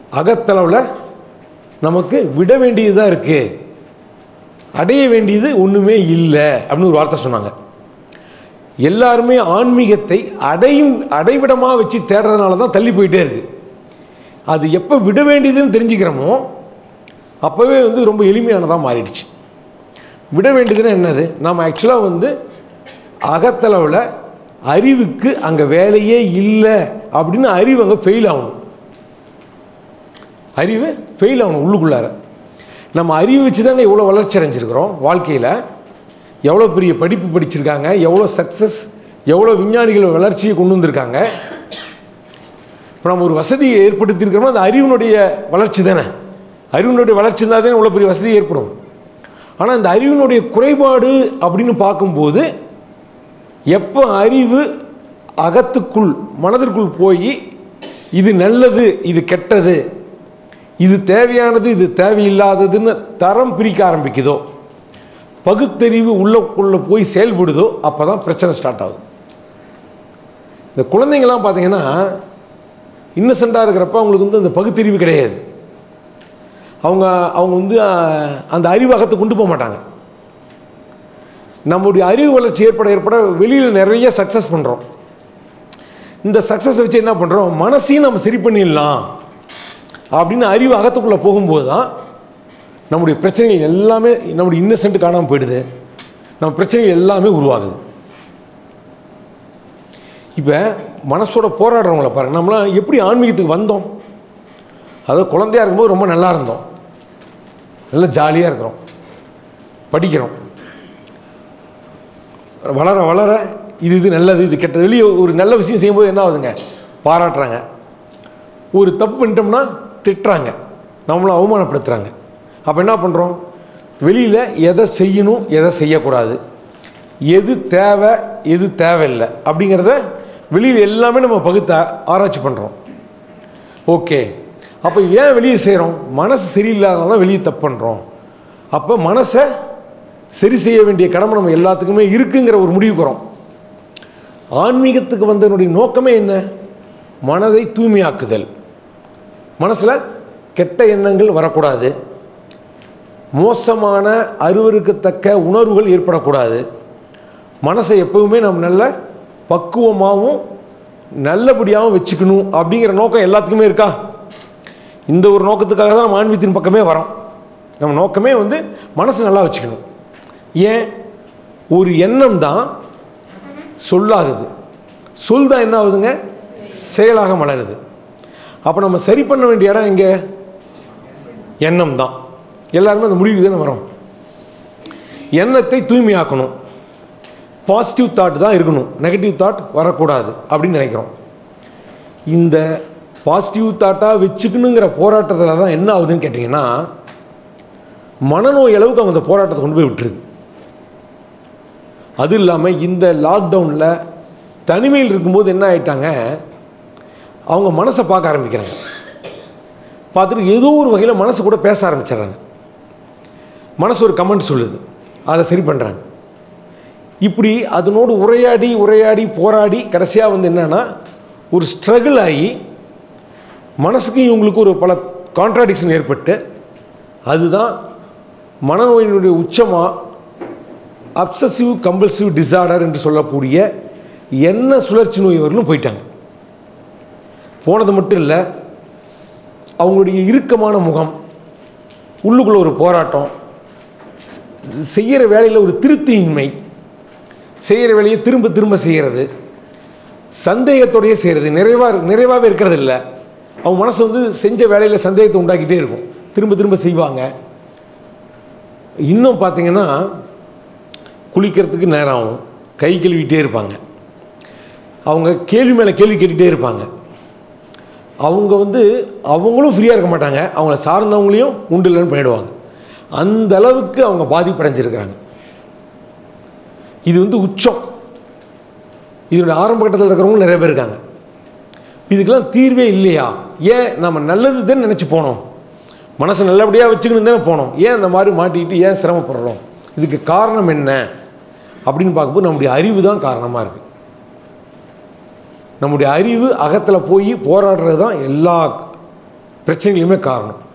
அகத்தளவில் நமக்கு விட வேண்டியதாக இருக்குது அடைய வேண்டியது ஒன்றுமே இல்லை அப்படின்னு ஒரு வார்த்தை சொன்னாங்க எல்லாருமே ஆன்மீகத்தை அடையும் அடைவிடமாக வச்சு தேடுறதுனால தான் தள்ளி போயிட்டே இருக்கு அது எப்போ விட வேண்டியதுன்னு தெரிஞ்சுக்கிறோமோ அப்போவே வந்து ரொம்ப எளிமையானதாக மாறிடுச்சு விட வேண்டியதுன்னா என்னது நம்ம ஆக்சுவலாக வந்து அகத்தளவில் அறிவுக்கு அங்கே வேலையே இல்லை அப்படின்னு அறிவு அங்கே ஃபெயில் ஆகணும் அறிவு ஃபெயில் ஆகணும் உள்ளுக்குள்ளார நம்ம அறிவு வச்சு தாங்க எவ்வளோ வளர்ச்சி அடைஞ்சிருக்கிறோம் வாழ்க்கையில் எவ்வளோ பெரிய படிப்பு படிச்சிருக்காங்க எவ்வளோ சக்ஸஸ் எவ்வளோ விஞ்ஞானிகள் வளர்ச்சியை கொண்டு வந்திருக்காங்க இப்போ நம்ம ஒரு வசதியை ஏற்படுத்தியிருக்கிறோமோ அந்த அறிவினுடைய வளர்ச்சி தானே அறிவினுடைய வளர்ச்சி இருந்தால் தானே இவ்வளோ பெரிய வசதி ஏற்படும் ஆனால் இந்த அறிவினுடைய குறைபாடு அப்படின்னு பார்க்கும்போது எப்போ அறிவு அகத்துக்குள் மனதிற்குள் போய் இது நல்லது இது கெட்டது இது தேவையானது இது தேவையில்லாததுன்னு தரம் பிரிக்க ஆரம்பிக்குதோ பகுத்தறிவு உள்ளக்குள்ள போய் செயல்படுதோ அப்போ தான் பிரச்சனை ஸ்டார்ட் ஆகுது இந்த குழந்தைங்கள்லாம் பார்த்தீங்கன்னா இன்னசென்ட்டாக இருக்கிறப்ப அவங்களுக்கு வந்து அந்த பகுத்தறிவு கிடையாது அவங்க அவங்க வந்து அஹ், அந்த அறிவகத்தை கொண்டு போக மாட்டாங்க நம்முடைய அறிவு வளர்ச்சி ஏற்பட ஏற்பட வெளியில் நிறைய சக்ஸஸ் பண்ணுறோம் இந்த சக்ஸஸ் வச்சு என்ன பண்ணுறோம் மனசையும் நம்ம சரி பண்ணிடலாம் அப்படின்னு அறிவு அகத்துக்குள்ளே போகும்போது தான் நம்முடைய பிரச்சனைகள் எல்லாமே நம்முடைய இன்னசென்ட் காணாமல் போயிடுது நம்ம பிரச்சனைகள் எல்லாமே உருவாகுது இப்போ மனசோட போராடுறவங்கள பாருங்க நம்மளாம் எப்படி ஆன்மீகத்துக்கு வந்தோம் அதாவது குழந்தையா இருக்கும்போது ரொம்ப நல்லா இருந்தோம் நல்லா ஜாலியாக இருக்கிறோம் படிக்கிறோம் வளர வளர இது இது நல்லது இது கெட்டது வெளியே ஒரு நல்ல விஷயம் செய்யும்போது என்ன ஆகுதுங்க பாராட்டுறாங்க ஒரு தப்பு பண்ணிட்டோம்னா திட்டுறாங்க நம்மளை அவமானப்படுத்துகிறாங்க அப்போ என்ன பண்ணுறோம் வெளியில் எதை செய்யணும் எதை செய்யக்கூடாது எது தேவை எது தேவையில்லை அப்படிங்கிறத வெளியில் எல்லாமே நம்ம பகுத்த ஆராய்ச்சி பண்ணுறோம் ஓகே அப்போ ஏன் வெளியே செய்கிறோம் மனசு சரியில்லாதனால தான் வெளியே தப்பு பண்ணுறோம் அப்போ மனசை சரி செய்ய வேண்டிய கடமை நம்ம எல்லாத்துக்குமே இருக்குங்கிற ஒரு முடிவுக்கு வரோம் ஆன்மீகத்துக்கு வந்ததனுடைய நோக்கமே என்ன மனதை தூய்மையாக்குதல் மனசில் கெட்ட எண்ணங்கள் வரக்கூடாது மோசமான அருவருக்கத்தக்க உணர்வுகள் ஏற்படக்கூடாது மனசை எப்பவுமே நம்ம நல்ல பக்குவமாகவும் நல்லபடியாகவும் வச்சுக்கணும் அப்படிங்கிற நோக்கம் எல்லாத்துக்குமே இருக்கா இந்த ஒரு நோக்கத்துக்காக தான் நம்ம ஆன்மீகத்தின் பக்கமே வரோம் நம்ம நோக்கமே வந்து மனசு நல்லா வச்சுக்கணும் ஏன் ஒரு எண்ணம் தான் சொல்லாகுது சொல் தான் என்ன ஆகுதுங்க செயலாக மலருது அப்போ நம்ம சரி பண்ண வேண்டிய இடம் எங்கே எண்ணம் தான் எல்லாருமே அந்த முடிவுக்கு தானே வரோம் எண்ணத்தை தூய்மையாக்கணும் பாசிட்டிவ் தாட் தான் இருக்கணும் நெகட்டிவ் தாட் வரக்கூடாது அப்படின்னு நினைக்கிறோம் இந்த பாசிட்டிவ் தாட்டாக வச்சுக்கணுங்கிற போராட்டத்தில் தான் என்ன ஆகுதுன்னு கேட்டிங்கன்னா மனநோய் அளவுக்கு அவங்க அந்த போராட்டத்தை கொண்டு போய் விட்டுருது அது இல்லாமல் இந்த லாக்டவுனில் தனிமையில் இருக்கும்போது என்ன ஆயிட்டாங்க அவங்க மனசை பார்க்க ஆரம்பிக்கிறாங்க பார்த்துட்டு ஏதோ ஒரு வகையில் மனசு கூட பேச ஆரம்பிச்சிடுறாங்க மனசு ஒரு கமெண்ட் சொல்லுது அதை சரி பண்ணுறாங்க இப்படி அதனோடு உரையாடி உரையாடி போராடி கடைசியாக வந்து என்னன்னா ஒரு ஸ்ட்ரகிள் ஆகி மனசுக்கு இவங்களுக்கு ஒரு பல கான்ட்ராடிக்ஷன் ஏற்பட்டு அதுதான் மனநோயினுடைய உச்சமாக அப்சசிவ் கம்பல்சிவ் டிசார்டர் என்று சொல்லக்கூடிய எண்ண சுழற்சி நோய் வரலும் போயிட்டாங்க போனது மட்டும் இல்லை அவங்களுடைய இறுக்கமான முகம் உள்ளுக்குள்ள ஒரு போராட்டம் செய்கிற வேலையில் ஒரு திருப்தியின்மை செய்கிற வேலையை திரும்ப திரும்ப செய்கிறது சந்தேகத்தோடயே செய்கிறது நிறைவாக நிறைவாகவே இருக்கிறது இல்லை அவங்க மனசு வந்து செஞ்ச வேலையில் சந்தேகத்தை உண்டாக்கிட்டே இருக்கும் திரும்ப திரும்ப செய்வாங்க இன்னும் பார்த்தீங்கன்னா குளிக்கிறதுக்கு நேரம் ஆகும் கை கழுவிட்டே இருப்பாங்க அவங்க கேள்வி மேலே கேள்வி கேட்டுகிட்டே இருப்பாங்க அவங்க வந்து அவங்களும் ஃப்ரீயாக இருக்க மாட்டாங்க அவங்கள சார்ந்தவங்களையும் உண்டு இல்லைன்னு பண்ணிடுவாங்க அந்த அளவுக்கு அவங்க பாதிப்படைஞ்சிருக்கிறாங்க இது வந்து உச்சம் இதனுடைய ஆரம்ப கட்டத்தில் இருக்கிறவங்க நிறைய பேர் இருக்காங்க இதுக்கெல்லாம் தீர்வே இல்லையா ஏன் நம்ம நல்லது தான் நினச்சி போனோம் மனசை நல்லபடியாக வச்சுக்கணும் தானே போனோம் ஏன் அந்த மாதிரி மாட்டிக்கிட்டு ஏன் சிரமப்படுறோம் இதுக்கு காரணம் என்ன அப்படின்னு பார்க்கும்போது நம்முடைய அறிவு தான் காரணமாக இருக்குது நம்முடைய அறிவு அகத்தில் போய் போராடுறது தான் எல்லா பிரச்சனைகளுமே காரணம்